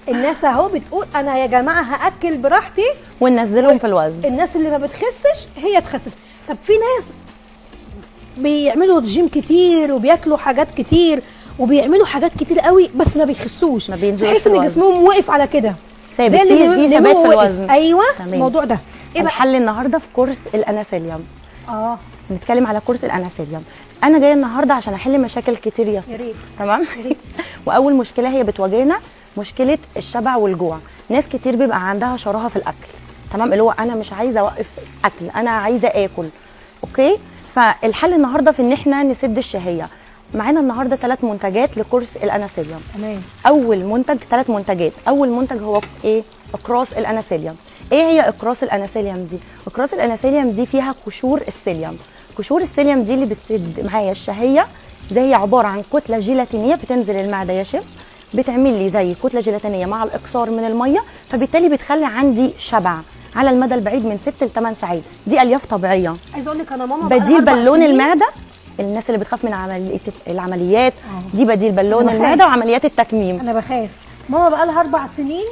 الناس اهو بتقول انا يا جماعه هاكل براحتي وننزلهم في الوزن الناس اللي ما بتخسش هي تخسس طب في ناس بيعملوا جيم كتير وبياكلوا حاجات كتير وبيعملوا حاجات كتير قوي بس ما بيخسوش ما بينزلوش تحس في ان الوزن. جسمهم واقف على كده ثابت. زي اللي في- نمو- في ثبات نموه في واقف. الوزن. ايوه تمام. الموضوع ده ايه بقى الحل النهارده في كورس الاناسيليوم اه نتكلم على كورس الاناسيليوم انا جايه النهارده عشان احل مشاكل كتير يا يا ريت. تمام واول مشكله هي بتواجهنا مشكله الشبع والجوع ناس كتير بيبقى عندها شراهه في الاكل تمام اللي هو انا مش عايزه اوقف اكل انا عايزه اكل اوكي فالحل النهارده في ان احنا نسد الشهيه معانا النهارده ثلاث منتجات لكورس الاناسيليوم تمام اول منتج ثلاث منتجات اول منتج هو ايه اقراص الاناسيليوم ايه هي اقراص الاناسيليوم دي اقراص الاناسيليوم دي فيها قشور السيليوم قشور السيليوم دي اللي بتسد معايا الشهيه زي هي عباره عن كتله جيلاتينيه بتنزل المعده يا شيف بتعمل لي زي كتله جيلاتينيه مع الاكسار من الميه فبالتالي بتخلي عندي شبع على المدى البعيد من 6 ل 8 ساعات دي الياف طبيعيه عايزه اقول لك انا ماما بديل بقالها أربع بالون سنين المعده الناس اللي بتخاف من عملية العمليات آه. دي بديل بالون أنا بخاف. المعده وعمليات التكميم انا بخاف ماما بقى لها اربع سنين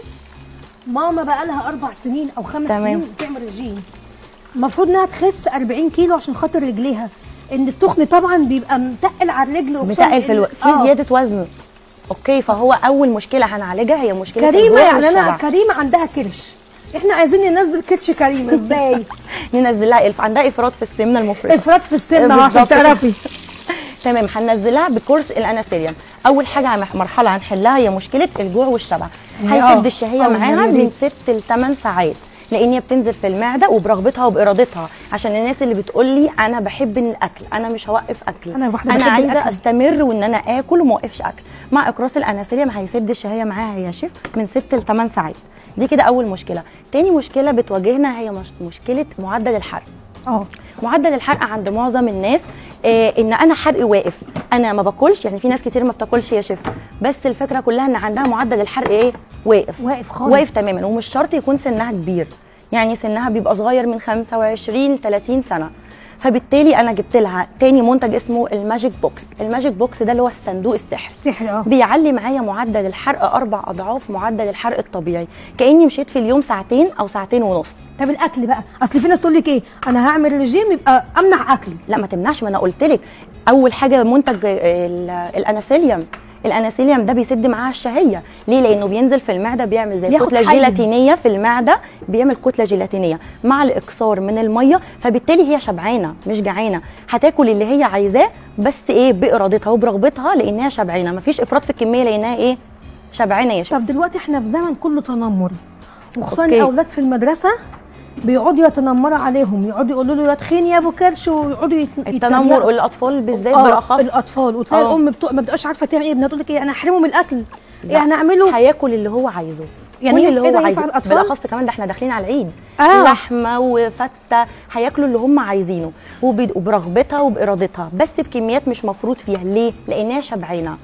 ماما بقى لها اربع سنين او خمس تمام. سنين بتعمل رجيم المفروض انها تخس 40 كيلو عشان خاطر رجليها ان التخن طبعا بيبقى متقل على الرجل وخصوصاً بتقل في الو... في آه. زياده وزن اوكي فهو اول مشكله هنعالجها هي مشكله كريمه الجوع يعني انا والشبع. كريمه عندها كرش احنا عايزين ننزل كرش كريمه ازاي ننزل لها الف عندها افراط في السمنه المفرطه افراط في السن عشان بالظبط. تعرفي تمام هننزلها بكورس الاناسيليوم اول حاجه عم- مرحله هنحلها هي مشكله الجوع والشبع آه. هيسد الشهيه آه، معاها جميل. من 6 ل 8 ساعات لان هي بتنزل في المعده وبرغبتها وبارادتها عشان الناس اللي بتقول لي انا بحب الاكل انا مش هوقف اكل أنا واحدة انا بحب عايزه الأكل. استمر وان انا اكل وما اوقفش اكل مع اقراص الاناسيليوم هيسد الشهيه معاها يا شيف من 6 ل 8 ساعات دي كده اول مشكله تاني مشكله بتواجهنا هي مش مشكله معدل الحرق اه معدل الحرق عند معظم الناس آه ان انا حرقي واقف انا ما باكلش يعني في ناس كتير ما بتاكلش يا شيف بس الفكره كلها ان عندها معدل الحرق ايه واقف واقف خالص. واقف تماما ومش شرط يكون سنها كبير يعني سنها بيبقى صغير من 25 ل 30 سنه فبالتالي انا جبت لها تاني منتج اسمه الماجيك بوكس الماجيك بوكس ده اللي هو الصندوق السحر سحر اه بيعلي معايا معدل الحرق اربع اضعاف معدل الحرق الطبيعي كاني مشيت في اليوم ساعتين او ساعتين ونص طب الاكل بقى اصل في ناس تقول لك ايه انا هعمل رجيم يبقى امنع اكلي لا ما تمنعش ما انا قلت لك اول حاجه منتج ال- الاناسيليوم الاناسيليوم ده بيسد معاها الشهيه ليه لانه بينزل في المعده بيعمل زي بياخد كتله حيز. جيلاتينيه في المعده بيعمل كتله جيلاتينيه مع الاكسار من الميه فبالتالي هي شبعانه مش جعانه هتاكل اللي هي عايزاه بس ايه بارادتها وبرغبتها لانها شبعانه مفيش افراط في الكميه لانها ايه شبعانه يا شباب طب دلوقتي احنا في زمن كله تنمر وخصوصا أوكي. الاولاد في المدرسه بيقعدوا يتنمروا عليهم يقعدوا يقولوا له يا تخين يا ابو كرش ويقعدوا يت- التنمر يتريقوا. والاطفال بالذات آه، بالاخص الاطفال وتلاقي آه. الام بتوع ما بتبقاش عارفه تعمل ايه ابنها تقول لك ايه انا هحرمه من الاكل لا، ايه هنعمله هياكل اللي هو عايزه يعني كل إيه- اللي إيه هو ده ينفع عايزه الأطفال؟ بالاخص كمان ده احنا داخلين على العيد آه. لحمه وفته هياكلوا اللي هم عايزينه وب- وبرغبتها وبارادتها بس بكميات مش مفروض فيها ليه لانها شبعانه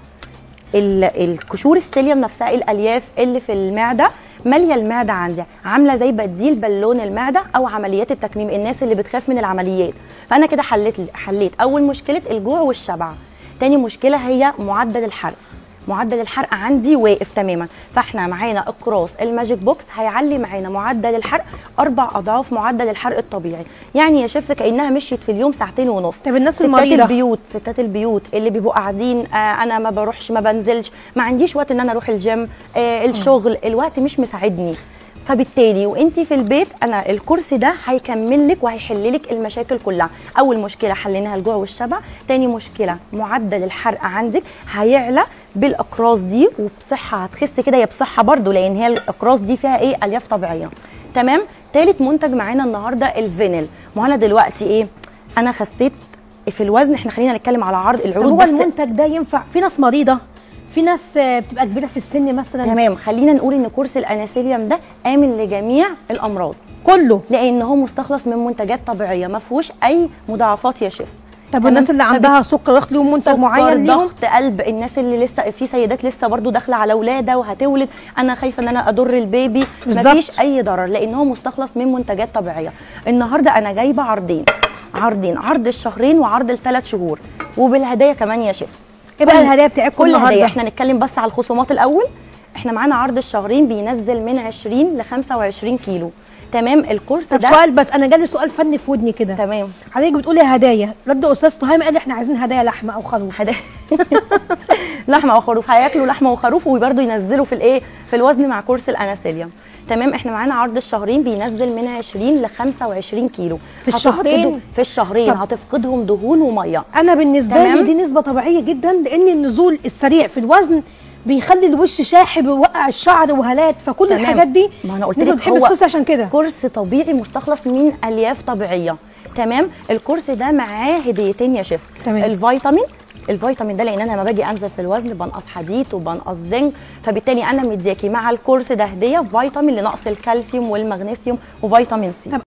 ال- القشور السيليوم نفسها الالياف اللي في المعده ماليه المعده عندي عامله زي بديل بالون المعده او عمليات التكميم الناس اللي بتخاف من العمليات فانا كده حليت حليت اول مشكله الجوع والشبع تاني مشكله هي معدل الحرق معدل الحرق عندي واقف تماما فاحنا معانا اقراص الماجيك بوكس هيعلي معانا معدل الحرق اربع اضعاف معدل الحرق الطبيعي يعني يا شيف كانها مشيت في اليوم ساعتين ونص طب الناس ستات المريضة؟ البيوت ستات البيوت اللي بيبقوا قاعدين آه انا ما بروحش ما بنزلش ما عنديش وقت ان انا اروح الجيم آه الشغل الوقت مش مساعدني فبالتالي وانتي في البيت انا الكرسي ده هيكمل لك وهيحل لك المشاكل كلها اول مشكله حليناها الجوع والشبع تاني مشكله معدل الحرق عندك هيعلى بالاقراص دي وبصحه هتخس كده هي بصحه برضو لان هي الاقراص دي فيها ايه الياف طبيعيه تمام تالت منتج معانا النهارده الفينل ما هو انا دلوقتي ايه انا خسيت في الوزن احنا خلينا نتكلم على عرض طب العروض هو بس المنتج ده ينفع في ناس مريضه في ناس آه، بتبقى كبيره في السن مثلا تمام خلينا نقول ان كورس الاناسيليوم ده امن لجميع الامراض كله لان هو مستخلص من منتجات طبيعيه ما فيهوش اي مضاعفات يا شيف طب تمام؟ والناس اللي عندها سكر واخد لهم منتج سكر، معين ليهم ضغط قلب الناس اللي لسه في سيدات لسه برضو داخله على ولاده وهتولد انا خايفه ان انا اضر البيبي بالظبط. مفيش اي ضرر لان هو مستخلص من منتجات طبيعيه النهارده انا جايبه عرضين عرضين عرض الشهرين وعرض الثلاث شهور وبالهدايا كمان يا شيف ايه بقى كل- الهدايا بتاعتكم كل النهارده؟ هدايا احنا نتكلم بس على الخصومات الاول احنا معانا عرض الشهرين بينزل من 20 ل 25 كيلو تمام الكورس طب ده سؤال بس انا جالي سؤال فني في ودني كده تمام حضرتك بتقولي هدايا رد استاذ تهامي قال احنا عايزين هدايا لحمه او خروف هدا- لحمه وخروف هياكلوا لحمه وخروف وبرده ينزلوا في الايه في الوزن مع كورس الاناسيليوم تمام احنا معانا عرض الشهرين بينزل من 20 ل 25 كيلو في الشهرين؟ هتفقدوا- في الشهرين طب. هتفقدهم دهون وميه انا بالنسبه لي تمام. دي نسبه طبيعيه جدا لان النزول السريع في الوزن بيخلي الوش شاحب ويوقع الشعر وهالات فكل تمام. الحاجات دي ما انا قلت نسبة لك بتحب هو السوس عشان كده كورس طبيعي مستخلص من الياف طبيعيه تمام الكورس ده معاه هديتين يا شيف تمام. الفيتامين الفيتامين ده لان انا لما باجي انزل في الوزن بنقص حديد وبنقص زنك فبالتالي انا مدياكي مع الكورس ده هديه فيتامين لنقص الكالسيوم والمغنيسيوم وفيتامين سي طب